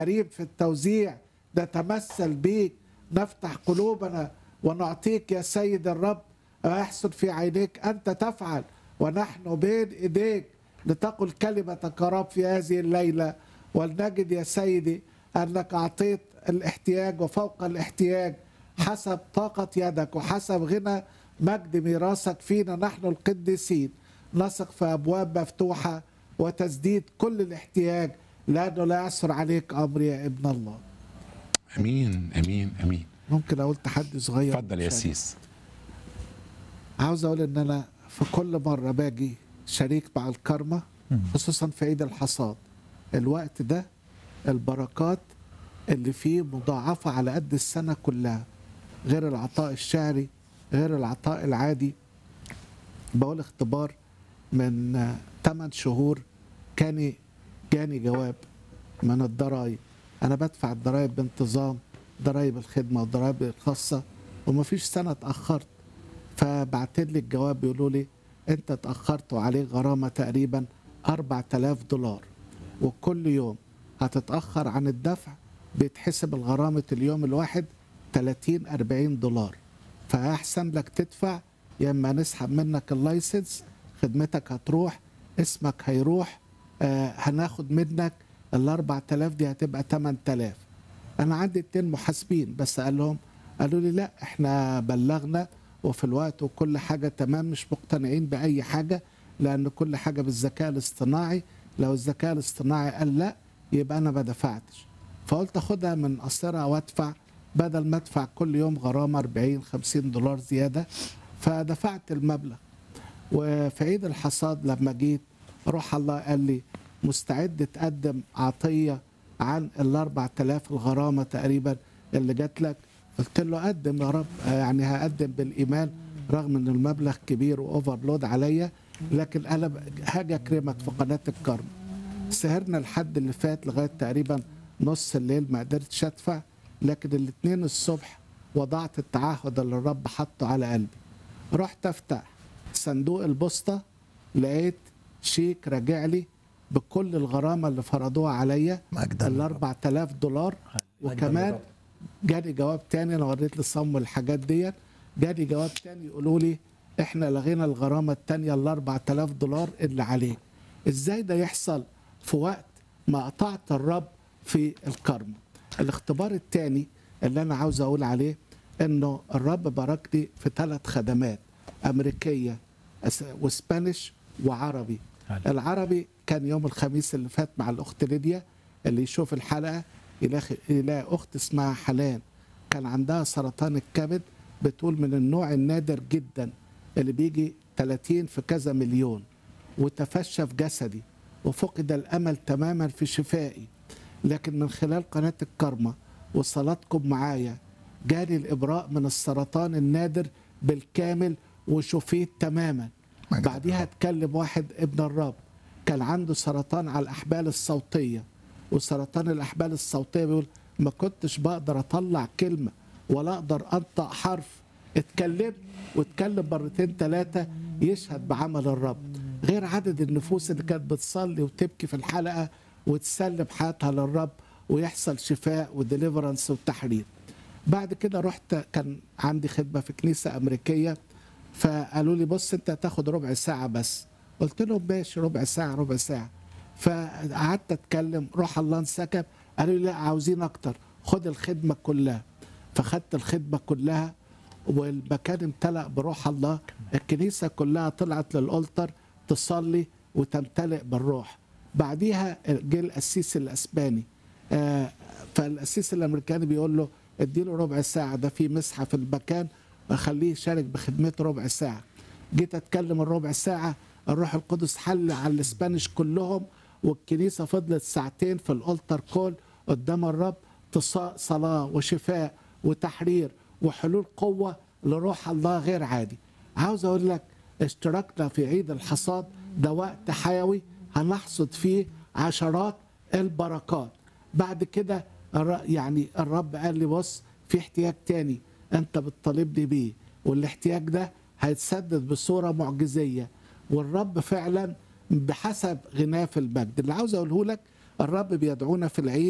كريم في التوزيع نتمثل بيك نفتح قلوبنا ونعطيك يا سيد الرب ويحسن في عينيك أنت تفعل ونحن بين إيديك لتقل كلمتك يا رب في هذه الليلة ولنجد يا سيدي أنك أعطيت الاحتياج وفوق الاحتياج حسب طاقة يدك وحسب غنى مجد ميراثك فينا نحن القديسين نثق في أبواب مفتوحة وتسديد كل الاحتياج لأنه لا يعثر عليك أمر يا ابن الله امين امين امين ممكن أقول تحدي صغير اتفضل يا سيس عاوز أقول إن أنا في كل مرة باجي شريك مع الكرمة خصوصا في عيد الحصاد الوقت ده البركات اللي فيه مضاعفة على قد السنة كلها غير العطاء الشهري غير العطاء العادي بقول اختبار من 8 شهور كان جاني جواب من الضرايب انا بدفع الضرايب بانتظام ضرايب الخدمه والضرايب الخاصه ومفيش سنه اتاخرت فبعتت لي الجواب بيقولوا لي انت اتاخرت وعليك غرامه تقريبا 4000 دولار وكل يوم هتتاخر عن الدفع بيتحسب الغرامه اليوم الواحد 30 40 دولار فاحسن لك تدفع يا اما نسحب منك اللايسنس خدمتك هتروح اسمك هيروح آه هناخد منك ال 4000 دي هتبقى 8000 انا عندي اتنين محاسبين بس قال لهم قالوا لي لا احنا بلغنا وفي الوقت وكل حاجه تمام مش مقتنعين باي حاجه لان كل حاجه بالذكاء الاصطناعي لو الذكاء الاصطناعي قال لا يبقى انا ما دفعتش فقلت اخدها من قصيرها وادفع بدل ما ادفع كل يوم غرامه 40 50 دولار زياده فدفعت المبلغ وفي عيد الحصاد لما جيت روح الله قال لي مستعد تقدم عطيه عن ال 4000 الغرامه تقريبا اللي جات لك قلت له قدم يا رب يعني هقدم بالايمان رغم ان المبلغ كبير واوفرلود عليا لكن انا هاجي اكرمك في قناه الكرم سهرنا الحد اللي فات لغايه تقريبا نص الليل ما قدرتش ادفع لكن الاثنين الصبح وضعت التعهد اللي الرب حطه على قلبي رحت افتح صندوق البوسطه لقيت شيك راجع لي بكل الغرامه اللي فرضوها عليا مجدا ال للرب. 4000 دولار وكمان جالي جواب تاني انا وريت لصم الحاجات ديت جالي جواب تاني يقولوا لي احنا لغينا الغرامه التانيه ال 4000 دولار اللي عليك ازاي ده يحصل في وقت ما قطعت الرب في الكرم الاختبار التاني اللي انا عاوز اقول عليه انه الرب باركني في ثلاث خدمات امريكيه أس- واسبانيش وعربي هلا. العربي كان يوم الخميس اللي فات مع الاخت ليديا اللي يشوف الحلقه يلاقي يلاقي اخت اسمها حلال كان عندها سرطان الكبد بتقول من النوع النادر جدا اللي بيجي 30 في كذا مليون وتفشى في جسدي وفقد الامل تماما في شفائي لكن من خلال قناه الكرمه وصلاتكم معايا جالي الابراء من السرطان النادر بالكامل وشفيت تماما مجد بعديها اتكلم واحد ابن الرب كان عنده سرطان على الاحبال الصوتيه وسرطان الاحبال الصوتيه بيقول ما كنتش بقدر اطلع كلمه ولا اقدر انطق حرف اتكلمت واتكلم مرتين ثلاثه يشهد بعمل الرب غير عدد النفوس اللي كانت بتصلي وتبكي في الحلقه وتسلم حياتها للرب ويحصل شفاء وديليفرنس وتحرير بعد كده رحت كان عندي خدمه في كنيسه امريكيه فقالوا لي بص انت هتاخد ربع ساعه بس قلت لهم ماشي ربع ساعه ربع ساعه فقعدت اتكلم روح الله انسكب قالوا لي لا عاوزين اكتر خد الخدمه كلها فخدت الخدمه كلها والمكان امتلأ بروح الله الكنيسه كلها طلعت للالتر تصلي وتمتلئ بالروح بعديها جه القسيس الاسباني آه، فالقسيس الامريكاني بيقول له اديله ربع ساعه ده في مسحه في المكان وخليه يشارك بخدمته ربع ساعه جيت اتكلم الربع ساعه الروح القدس حل على الاسبانيش كلهم والكنيسه فضلت ساعتين في الالتر كول قدام الرب تص- صلاه وشفاء وتحرير وحلول قوه لروح الله غير عادي عاوز اقول لك اشتركنا في عيد الحصاد ده وقت حيوي هنحصد فيه عشرات البركات بعد كده الر- يعني الرب قال لي بص في احتياج تاني انت بتطالبني بيه والاحتياج ده هيتسدد بصوره معجزيه والرب فعلا بحسب غناه في المجد اللي عاوز اقوله لك الرب بيدعونا في العيد